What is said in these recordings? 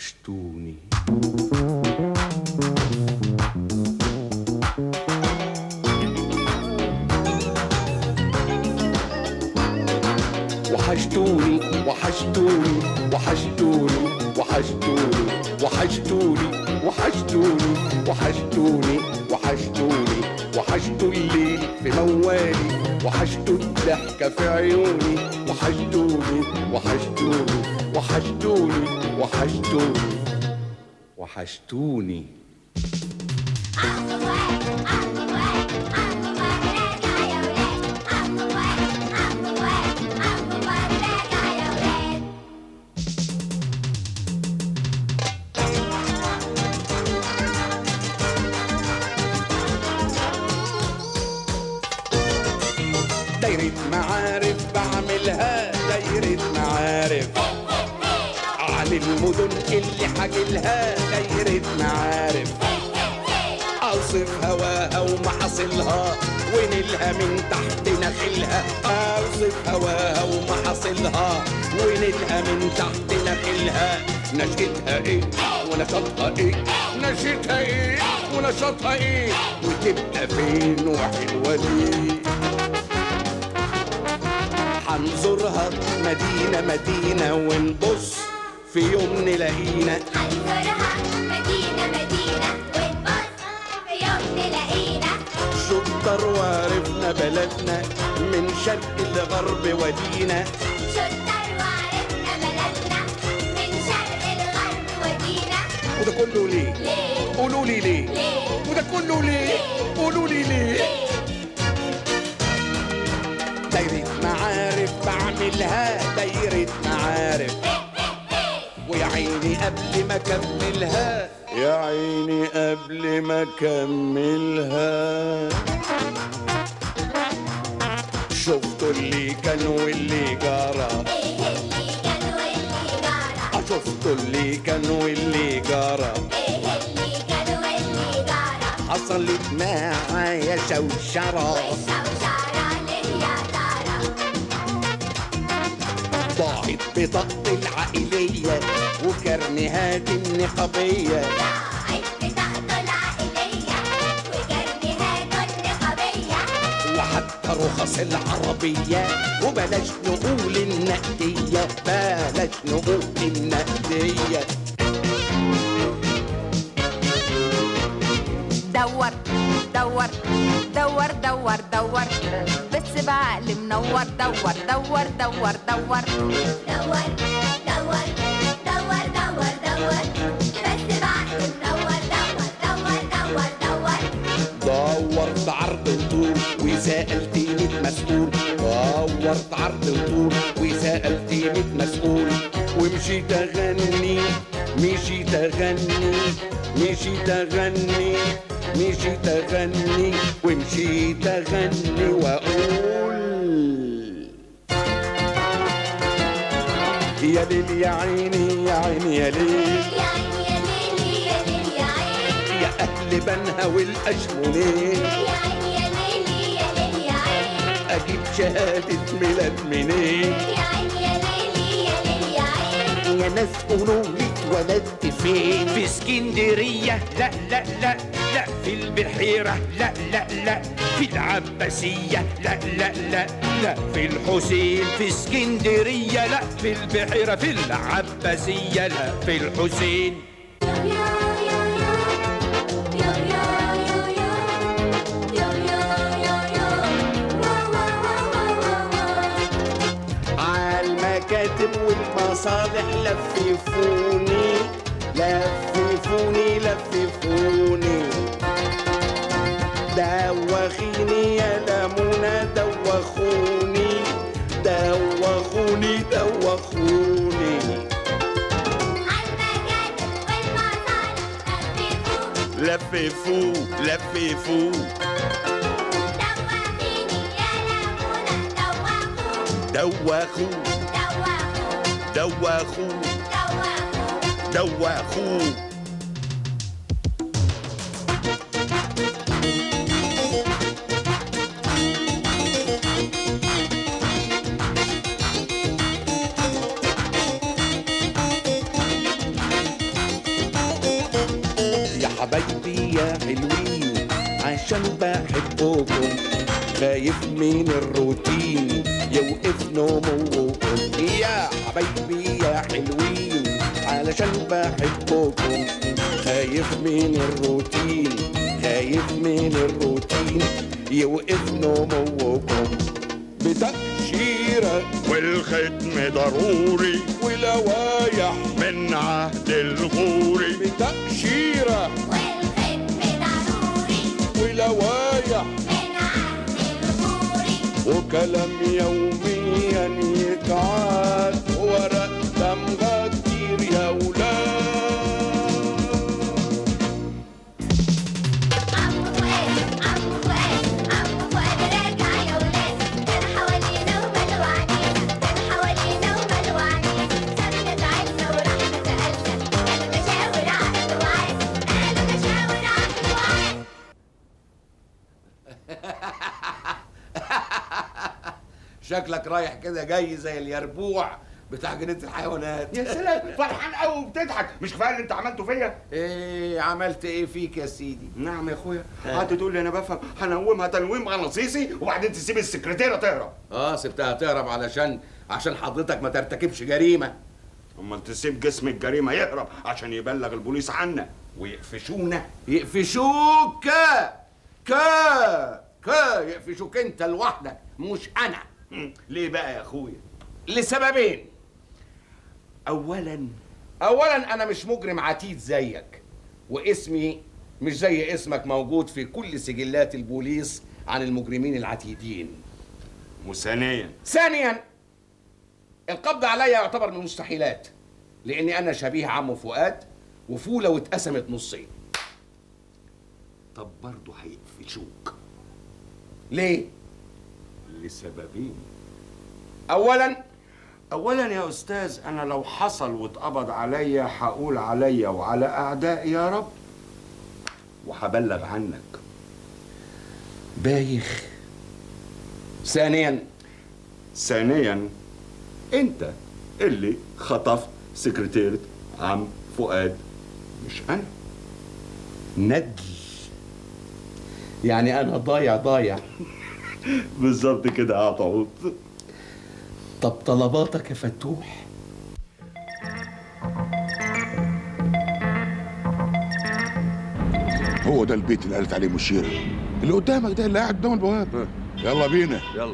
وحشتوني وحشتوني وحشتوني وحشتوني وحشتوني وحشتوني وحشتوني وحشتوني وحشتوني وحشتوا الليل في موالي وحشتوا الضحكة في عيوني وحشتوني وحشتوني وحشتوني وحشتوني وحشتوني دايرة معارف بعملها دايرة معارف عن المدن اللي حاجلها دايرة معارف اوصف هواها ومحاصيلها ونيلها من تحت نخيلها اوصف هواها ومحاصيلها ونيلها من تحت نخيلها نشأتها ايه ونشاطها ايه نشأتها ايه ونشاطها ايه وتبقى فين وحلوة ليه حنزورها مدينة مدينة ونبص في يوم نلاقينا هنزورها مدينة مدينة ونبص في يوم نلاقينا شطر وعرفنا بلدنا من شرق لغرب ودينا شطر وعرفنا بلدنا من شرق الغرب ودينا وده كله ليه؟ ليه؟ قولوا لي ليه؟ ليه؟ وده كله ليه؟ قولوا لي ليه؟ دايرة معارف بعملها دايرة معارف ويا عيني قبل ما اكملها يا عيني قبل ما اكملها شفتوا اللي كان واللي جرى ايه اللي كان واللي جرى شفتوا اللي كان واللي جرى ايه اللي كان واللي جرى حصلت معايا شوشرة والشوشرة ليه يا ترى ضاعت بطاقتي العائلية وكرنيهات النقابية ضاعت بطاقته العائلية وكرنيهاته النقابية وحتى رخص العربية وبلاش نقول النقدية بلاش نقول النقدية دور دور دور دور دور بس بعقل منور دور دور دور دور دور دور دور دور دور بس بعد دور دور دور دور دور دورت عرض وطول وسألت ميت مسؤول دورت عرض وطول وسألت ميت مسؤول ومشيت أغني مشيت أغني مشيت أغني مشيت أغني ومشيت أغني وأقول يا ليل يا عيني يا عيني يا ليل يا عيني يا ليلي يا ليلي يا عيني يا أهل بنها والأشمونين يا عيني يا ليلي يا ليلي يا عيني أجيب شهادة ميلاد منين يا عيني يا ليلي يا ليلي يا عيني يا ناس قولوا لي اتولدت فين في اسكندرية لا لا لا لا في البحيرة لا لا لا في العباسية لا لا لا لا في الحسين في اسكندرية لا في البحيرة في العباسية لا في الحسين عالمكاتب والمصالح لففوني لففوني لففوني دوخيني يا لمونة دوخوني دوخوني دوخوني عالمكاتب والمصالح لففوا لففوا لففوا دوخيني يا لمونة دوخوا دوخوا دوخوا دوخوا دوخوا دوخوا حبايبي يا حلوين عشان بحبكم خايف من الروتين يوقف نموكم يا حبايبي يا حلوين علشان بحبكم خايف من الروتين خايف من الروتين يوقف نموكم بتأشيرة والختم ضروري ولوايح من عهد الغوري بتأشيرة والختم ضروري ولوايح من عهد الغوري وكلام يوميا يتعاد ورق دمغة كتير يا ولاد عمو فؤاد عمو فؤاد عمو فؤاد راجع يا ولاد كان حوالينا وماله علينا كان حوالينا وماله علينا سابنا تعبنا ورحنا سألنا قالوا ده شاور عقل وعايز قالوا ده شاور عقل وعايز شكلك رايح كده جاي زي اليربوع بتاع جنينة الحيوانات يا سلام فرحان قوي وبتضحك مش كفايه اللي انت عملته فيا ايه عملت ايه فيك يا سيدي نعم يا اخويا قعدت تقول لي انا بفهم هنومها تنويم مغناطيسي وبعدين تسيب السكرتيره تهرب اه سبتها تهرب علشان عشان حضرتك ما ترتكبش جريمة امال تسيب جسم الجريمه يهرب عشان يبلغ البوليس عنا ويقفشونا يقفشوك كا كا كا يقفشوك انت لوحدك مش انا مم. ليه بقى يا اخويا لسببين اولا اولا انا مش مجرم عتيد زيك واسمي مش زي اسمك موجود في كل سجلات البوليس عن المجرمين العتيدين وثانيا ثانيا القبض عليا يعتبر من المستحيلات لاني انا شبيه عمو فؤاد وفوله واتقسمت نصين طب برضه هيقفشوك ليه لسببين اولا اولا يا استاذ انا لو حصل واتقبض عليا هقول عليا وعلى اعدائي يا رب وهبلغ عنك بايخ ثانيا ثانيا انت اللي خطفت سكرتيرة عم فؤاد مش انا ندل يعني انا ضايع ضايع بالظبط كده يا عطاوط طب طلباتك يا فتوح هو ده البيت اللي قالت عليه مشيرة اللي قدامك ده اللي قاعد قدام البواب يلا بينا يلا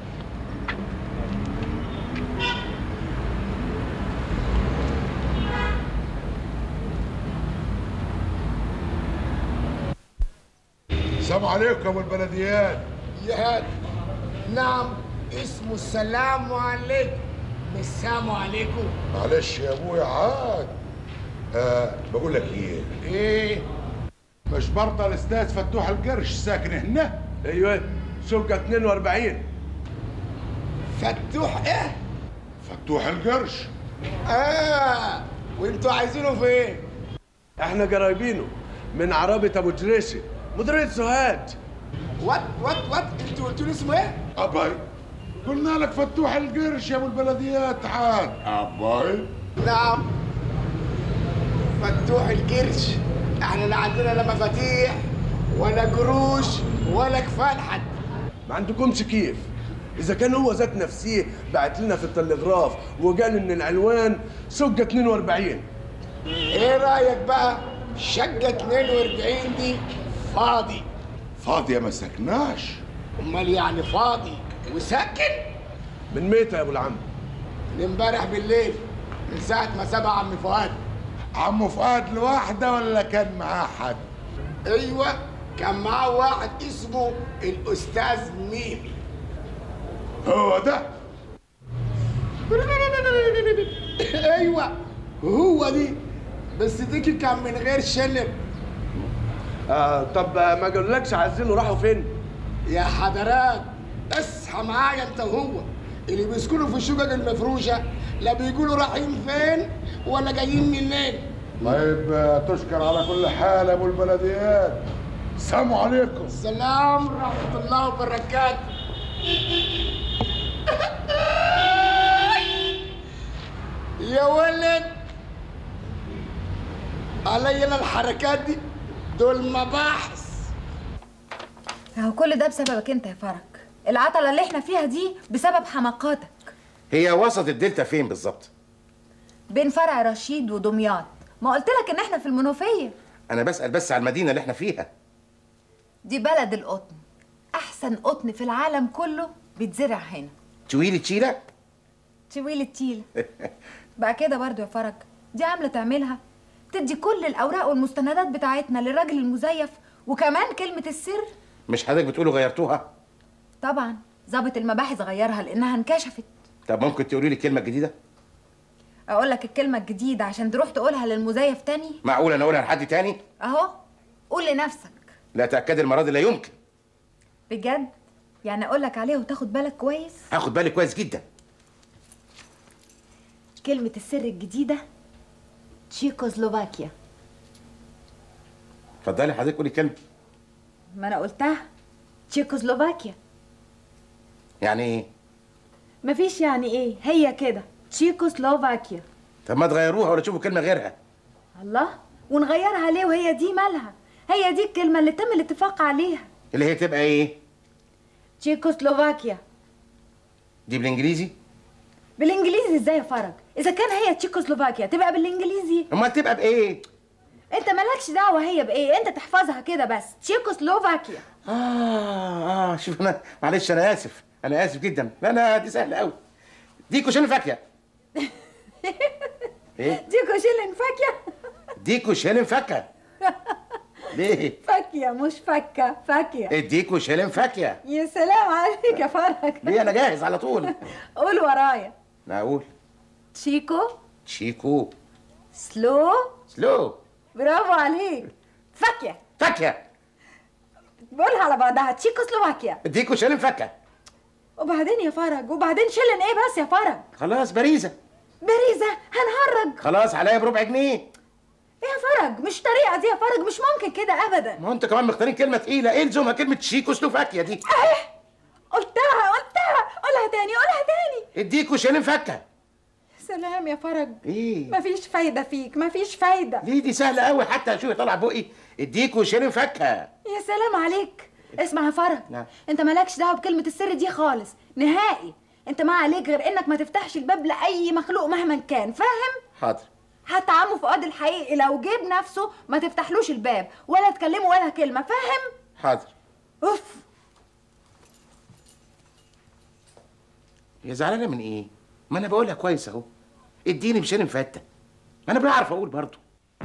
السلام عليكم يا ابو البلديات يا نعم اسمه السلام عليكم مش سلام عليكم معلش يا ابويا عاد آه بقول لك ايه ايه مش برضه الاستاذ فتوح القرش ساكن هنا ايوه شقة 42 فتوح ايه فتوح القرش اه وانتوا عايزينه فين احنا قرايبينه من عربة ابو جريشة مديرية سوهاج وات وات وات انتوا قلتوا لي اسمه ايه اباي قلنا لك فتوح القرش يا ابو البلديات عاد اباي نعم فتوح الكرش احنا لا عندنا لا مفاتيح ولا قروش ولا كفال حد ما عندكمش كيف اذا كان هو ذات نفسيه بعت لنا في التلغراف وقال ان العنوان شقة 42 ايه رايك بقى شقة 42 دي فاضي فاضية ما سكناش امال يعني فاضي وساكن من ميتة يا ابو العم من امبارح بالليل من ساعة ما سابع عم فؤاد عمو فؤاد لوحده ولا كان معاه حد ايوه كان معاه واحد اسمه الاستاذ ميمي هو ده ايوه هو دي بس ديكي كان من غير شلم آه طب آه، ما قالولكش عايزينه راحوا فين يا حضرات اصحى معايا انت وهو اللي بيسكنوا في الشقق المفروشه لا بيقولوا رايحين فين ولا جايين منين طيب آه، تشكر على كل حال يا ابو البلديات السلام عليكم السلام ورحمه الله وبركاته يا ولد علي انا الحركات دي دول مباحث اهو كل ده بسببك انت يا فرج العطلة اللي احنا فيها دي بسبب حماقاتك هي وسط الدلتا فين بالظبط بين فرع رشيد ودمياط ما قلت لك ان احنا في المنوفية انا بسال بس على المدينه اللي احنا فيها دي بلد القطن احسن قطن في العالم كله بيتزرع هنا تويلي تشيله تشويل التيل بقى كده برضو يا فرج دي عاملة تعملها تدي كل الأوراق والمستندات بتاعتنا للراجل المزيف وكمان كلمة السر مش حضرتك بتقولوا غيرتوها طبعا ظابط المباحث غيرها لأنها انكشفت طب ممكن تقولي لي الكلمه الجديده أقول لك الكلمة الجديدة عشان تروح تقولها للمزيف تاني معقول انا اقولها لحد تاني أهو قول لنفسك لا تاكد المره دي لا يمكن بجد يعني أقول لك عليه وتاخد بالك كويس هاخد بالي كويس جدا كلمة السر الجديدة تشيكوسلوفاكيا اتفضلي حضرتك قولي كلمه ما أنا قلتها تشيكوسلوفاكيا يعني ايه مفيش يعني إيه هي كده تشيكوسلوفاكيا طب ما تغيروها ولا تشوفوا كلمه غيرها الله ونغيرها ليه وهي دي مالها هي دي الكلمة اللي تم الاتفاق عليها اللي هي تبقى ايه تشيكوسلوفاكيا دي بالانجليزي بالانجليزي ازاي يا فرج اذا كان هي تشيكوسلوفاكيا تبقى بالانجليزي امال تبقى بايه انت مالكش دعوه هي بايه انت تحفظها كده بس تشيكوسلوفاكيا اه اه شوف انا معلش انا اسف انا اسف جدا لا لا دي سهله قوي دي كوشين فاكهه ايه ديكو شيلن فاكيا ديكو شيلن فاكهه ليه فاكيا مش فكه فاكيا اديكوا شيلن فاكهه يا سلام عليك يا فرج ليه انا جاهز على طول قول ورايا لا اقول تشيكو تشيكو سلو سلو برافو عليك فاكيا فاكهه بقولها على بعضها تشيكوسلوفاكيا اديكوا شيلن فاكهه وبعدين يا فرج وبعدين شيلن ايه بس يا فرج خلاص باريزه باريزه هنهرج خلاص عليا بربع جنيه ايه يا فرج مش طريقه دي يا فرج مش ممكن كده ابدا ما هو انت كمان مختارين كلمه تقيله ايه لزومها كلمه تشيكوسلوفاكيا دي قلتها قلتها قولها تاني قولها تاني اديكوا شيلن فاكهه سلام يا فرج ايه مفيش فايده فيك مفيش فايده ليه دي سهله قوي حتى اشوف طالع بقي اديكوا شيلن فاكهه يا سلام عليك اسمع يا فرج نعم. انت مالكش دعوه بكلمه السر دي خالص نهائي انت ما عليك غير انك ما تفتحش الباب لاي مخلوق مهما كان فاهم حاضر حتى عمو فؤاد الحقيقي لو جيب نفسه ما تفتحلوش الباب ولا تكلمه ولا كلمه فاهم حاضر اوف يا زعلانه من ايه ما انا بقولها كويس اهو اديني بشيلن فته ما انا بعرف اقول برضه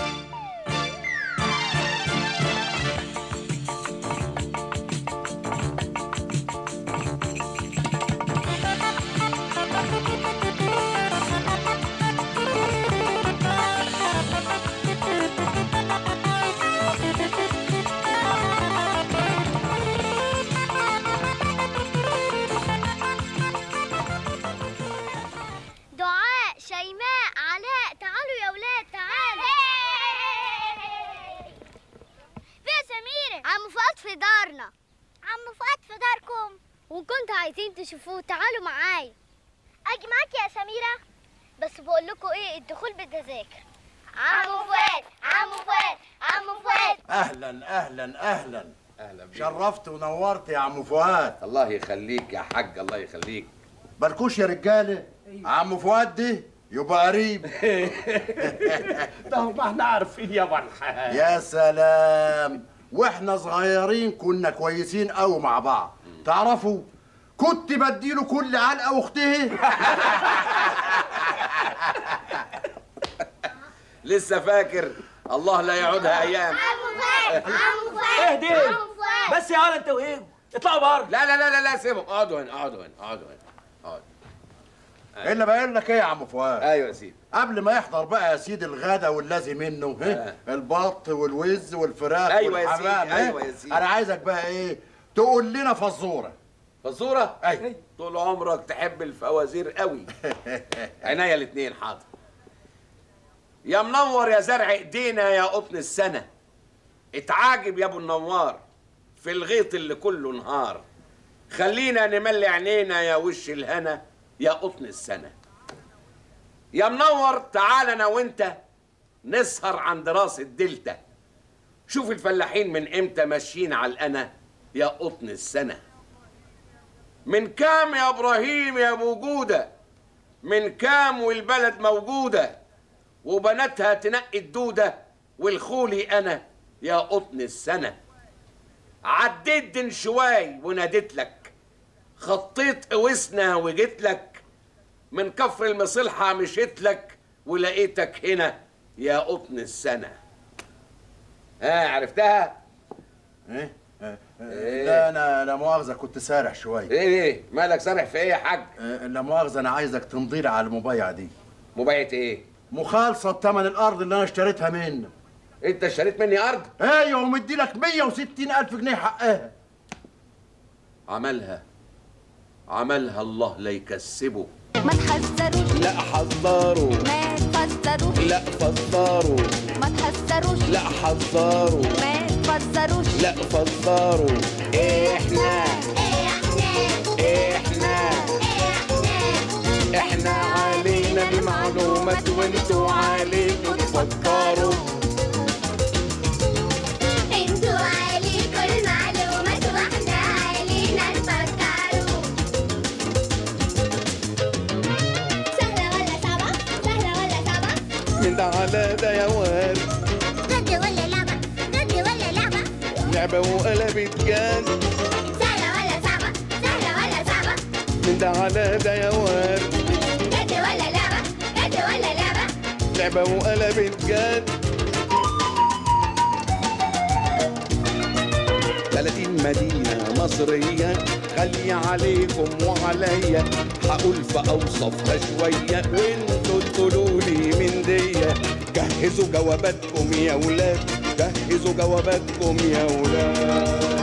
دعاء شيماء علاء تعالوا يا ولاد تعالوا فيها سميرة عم فؤاد في دارنا عم فؤاد في داركم وكنت عايزين تشوفوه تعالوا معايا اجي معاك يا سميرة بس بقول لكم ايه الدخول بالتذاكر عم فؤاد عم فؤاد عم فؤاد اهلا اهلا اهلا اهلا بيك شرفت ونورت يا عم فؤاد الله يخليك يا حاج الله يخليك بالكوش يا رجاله عم فؤاد دي يبقى قريب ده ما احنا عارفين يا الحاج يا سلام واحنا صغيرين كنا كويسين قوي مع بعض تعرفوا كنت بديله كل علقه واختها لسه فاكر الله لا يعودها ايام عم فؤاد عم فؤاد اهدي عم فؤاد بس يا علا انت وايه اطلعوا بره لا لا لا لا لا سيبهم اقعدوا هنا اقعدوا هنا اقعدوا هنا اقعدوا الا بقول لك ايه يا عم فؤاد ايوه يا سيدي قبل ما يحضر بقى يا سيدي الغدا واللازم منه ها البط والوز والفراخ أيوة يا والحمام سيدي، ها؟ أيوة يا سيدي. انا عايزك بقى ايه تقول لنا فزوره فزوره ايوه طول عمرك تحب الفوازير قوي عينيا الاتنين حاضر يا منور يا زرع ايدينا يا قطن السنه اتعاجب يا ابو النوار في الغيط اللي كله نهار خلينا نملي عينينا يا وش الهنا يا قطن السنه يا منور تعال انا وانت نسهر عند راس الدلتا شوف الفلاحين من امتى ماشيين على الأنا يا قطن السنة من كام يا إبراهيم يا أبو جودة من كام والبلد موجودة وبناتها تنقي الدودة والخولي أنا يا قطن السنة عديت دن شواي وناديت لك خطيت قوسنا وجيت لك من كفر المصلحة مشيت لك ولقيتك هنا يا قطن السنة ها عرفتها؟ ايه آه، آه، لا انا لا مؤاخذه كنت سارح شويه ايه ايه مالك سارح في ايه يا حاج؟ آه، لا مؤاخذه انا عايزك تمضي لي على المبايعه دي مبايعة ايه؟ مخالصه بثمن الارض اللي انا اشتريتها منك انت اشتريت مني ارض؟ ايوه ومدي لك 160 الف جنيه حقها عملها عملها الله لا يكسبه ما تحذروش لا حذروا ما تفسروش لا فسروا ما تحذروش لا حذروا ما تفسروش لا فسروا احنا احنا احنا علينا المعلومات وانتوا عليكم تفكروا انتوا عليكم المعلومات واحنا علينا نفكروا سهلة ولا صعبة؟ سهلة ولا صعبة؟ من ده على ده يا واد جد ولا لعبة؟ جد ولا لعبة؟ لعبة وقلبت جد سهلة ولا صعبة؟ سهلة ولا صعبة؟ من ده على ده يا واد جد ولا لعبة؟ جد ولا لعبة؟ لعبة وقلبت جد 30 مدينة مصرية غالية عليكم وعليا هقول في أوصافها شوية وانتوا تقولوا لي من دي جهزوا جواباتكم يا ولاد جهزوا جواباتكم يا ولاد